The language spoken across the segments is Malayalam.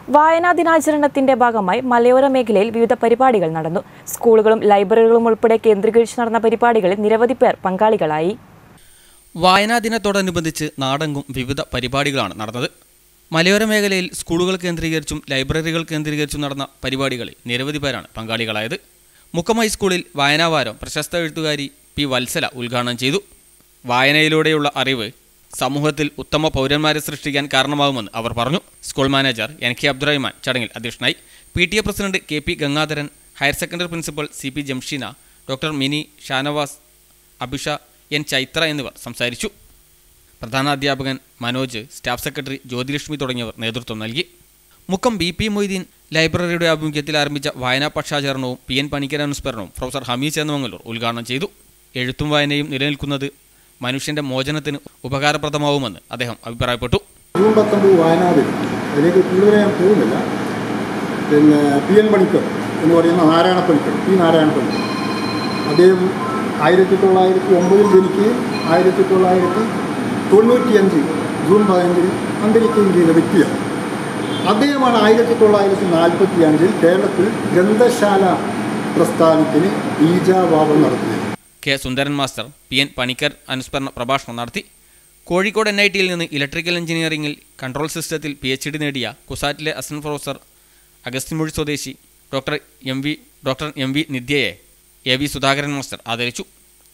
വായനാ ദിനാചരണത്തിന്റെ ഭാഗമായി മലയോര മേഖലയിൽ വിവിധ പരിപാടികൾ നടന്നു സ്കൂളുകളും ലൈബ്രറികളും ഉൾപ്പെടെ കേന്ദ്രീകരിച്ച് നടന്ന പരിപാടികളിൽ നിരവധി പേർ പങ്കാളികളായി വായനാ ദിനത്തോടനുബന്ധിച്ച് നാടെങ്കും വിവിധ പരിപാടികളാണ് നടന്നത് മലയോര മേഖലയിൽ സ്കൂളുകൾ കേന്ദ്രീകരിച്ചും ലൈബ്രറികൾ കേന്ദ്രീകരിച്ചും നടന്ന പരിപാടികളിൽ നിരവധി പേരാണ് പങ്കാളികളായത് മുക്കം ഹൈസ്കൂളിൽ വായനാവാരം പ്രശസ്ത എഴുത്തുകാരി പി വത്സല ഉദ്ഘാടനം ചെയ്തു വായനയിലൂടെയുള്ള അറിവ് സമൂഹത്തിൽ ഉത്തമ പൗരന്മാരെ സൃഷ്ടിക്കാൻ കാരണമാകുമെന്ന് അവർ പറഞ്ഞു school manager N K Abdurahman ചടങ്ങിൽ അധ്യക്ഷനായി P T A president K P Gangadharan higher secondary principal C P Jamsheena doctor Mini Shanavas Abhisha N Chaithra എന്നിവർ സംസാരിച്ചു പ്രധാനാധ്യാപകൻ മനോജ് സ്റ്റാഫ് സെക്രട്ടറി ജ്യോതിലക്ഷ്മി തുടങ്ങിയവർ നേതൃത്വം നൽകി മുക്കം ബി പി മൊയ്തീൻ ലൈബ്രറിയുടെ ആഭിമുഖ്യത്തിൽ ആരംഭിച്ച വായനാ പക്ഷാചരണവും പി എൻ പണിക്കർ അനുസ്മരണവും പ്രൊഫസർ ഹമീദ് ചേന്നമംഗലൂർ ഉദ്ഘാടനം ചെയ്തു എഴുത്തും വായനയും നിലനിൽക്കുന്നത് മനുഷ്യന്റെ മോചനത്തിന് ഉപകാരപ്രദമാവുമെന്ന് അദ്ദേഹം അഭിപ്രായപ്പെട്ടു ജൂൺ പത്തൊമ്പത് വായനാ ദിനം അതിലേക്ക് കൂടുതൽ ഞാൻ പോകുന്നില്ല പിന്നെ പി എൻ പണിക്കർ എന്ന് പറയുന്ന നാരായണ പണിക്കർ പി നാരായണ പണിക്കർ അദ്ദേഹം ആയിരത്തി തൊള്ളായിരത്തി ഒമ്പതിൽ ജനിക്കുകയും ആയിരത്തി തൊള്ളായിരത്തി തൊണ്ണൂറ്റിയഞ്ച് ജൂൺ പതിനഞ്ചിന് അന്തരിക്കുകയും ചെയ്ത വ്യക്തിയാണ് അദ്ദേഹമാണ് ആയിരത്തി തൊള്ളായിരത്തി നാൽപ്പത്തി അഞ്ചിൽ കേരളത്തിൽ ഗ്രന്ഥശാല പ്രസ്ഥാനത്തിന് ബീജാവാപം നടത്തിയത് K Sundaran master P N Panicker അനുസ്മരണ പ്രഭാഷണം നടത്തി കോഴിക്കോട് എൻ ഐ ടിയിൽ നിന്ന് ഇലക്ട്രിക്കൽ എഞ്ചിനീയറിംഗിൽ കൺട്രോൾ സിസ്റ്റത്തിൽ പി എച്ച് ഡി നേടിയ കുസാറ്റിലെ അസിസ്റ്റന്റ് പ്രൊഫസർ അഗസ്റ്റിൻമൊഴി സ്വദേശി doctor M V doctor M V നിത്യയെ എ വി സുധാകരൻ മാസ്റ്റർ ആദരിച്ചു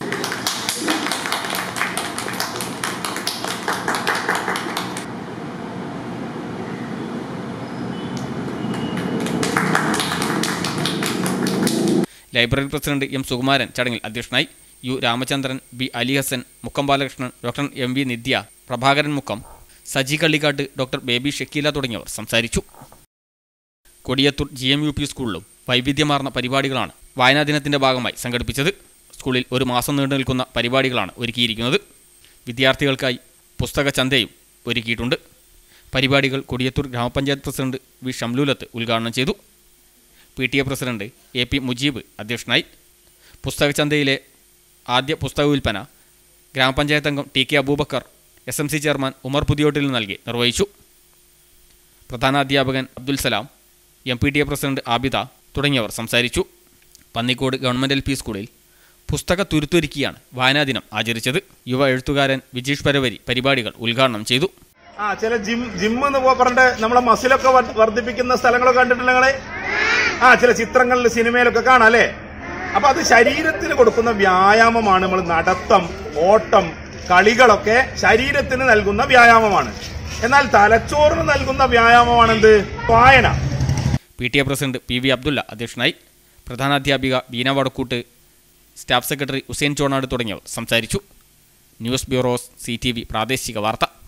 ലൈബ്രറി പ്രസിഡന്റ് എം സുകുമാരൻ ചടങ്ങിൽ അധ്യക്ഷനായി U Ramachandran B Ali Hasan Mukkam Balakrishnan doctor M V Nithya Prabhakaran Mukkam Saji Kallikkattu doctor Baby Shakeela തുടങ്ങിയവർ സംസാരിച്ചു Kodiyathur G M U P സ്കൂളിലും വൈവിധ്യമാർന്ന പരിപാടികളാണ് വായനാ ദിനത്തിന്റെ ഭാഗമായി സംഘടിപ്പിച്ചത് സ്കൂളിൽ ഒരു മാസം നീണ്ടു നിൽക്കുന്ന പരിപാടികളാണ് ഒരുക്കിയിരിക്കുന്നത് വിദ്യാർത്ഥികൾക്കായി പുസ്തക ചന്തയും ഒരുക്കിയിട്ടുണ്ട് പരിപാടികൾ കൊടിയത്തൂർ ഗ്രാമപഞ്ചായത്ത് പ്രസിഡന്റ് വി ഷംലൂലത്ത് ഉദ്ഘാടനം ചെയ്തു P T A president A P Mujeeb അധ്യക്ഷനായി പുസ്തകചന്തയിലെ ആദ്യ പുസ്തക വിൽപ്പന ഗ്രാമപഞ്ചായത്ത് അംഗം T K Aboobacker S M C chairman Umar Puthiyottil നൽകി നിർവഹിച്ചു പ്രധാനാധ്യാപകൻ Abdul Salam M P T A president Abida തുടങ്ങിയവർ സംസാരിച്ചു പന്നിക്കോട് ഗവൺമെൻറ് എൽ പി സ്കൂളിൽ പുസ്തക തുരുത്തൊരുക്കിയാണ് വായനാ ദിനം ആചരിച്ചത് യുവ എഴുത്തുകാരൻ വിജീഷ് പരവരി പരിപാടികൾ ഉദ്ഘാടനം ചെയ്തു ആ ചില ജിം ജിം എന്ന് പോ- പറഞ്ഞിട്ട് നമ്മളെ മസിലൊക്കെ വർ- വർദ്ധിപ്പിക്കുന്ന സ്ഥലങ്ങളൊക്കെ കണ്ടിട്ടില്ല നിങ്ങളെ ആ ചില ചിത്രങ്ങളിൽ സിനിമയിലൊക്കെ കാണാം അല്ലേ അപ്പൊ അത് ശരീരത്തിന് കൊടുക്കുന്ന വ്യായാമമാണ് നമ്മൾ നടത്തം ഓട്ടം കളികളൊക്കെ ശരീരത്തിന് നൽകുന്ന വ്യായാമമാണ് എന്നാൽ തലച്ചോറിന് നൽകുന്ന വ്യായാമമാണെന്ത് വായന P T A president P V Abdulla അധ്യക്ഷനായി പ്രധാനാധ്യാപിക ബീന വടക്കൂട്ട് സ്റ്റാഫ് സെക്രട്ടറി ഹുസൈൻ ചോണാട് തുടങ്ങിയവർ സംസാരിച്ചു news bureaus C T V പ്രാദേശിക വാർത്ത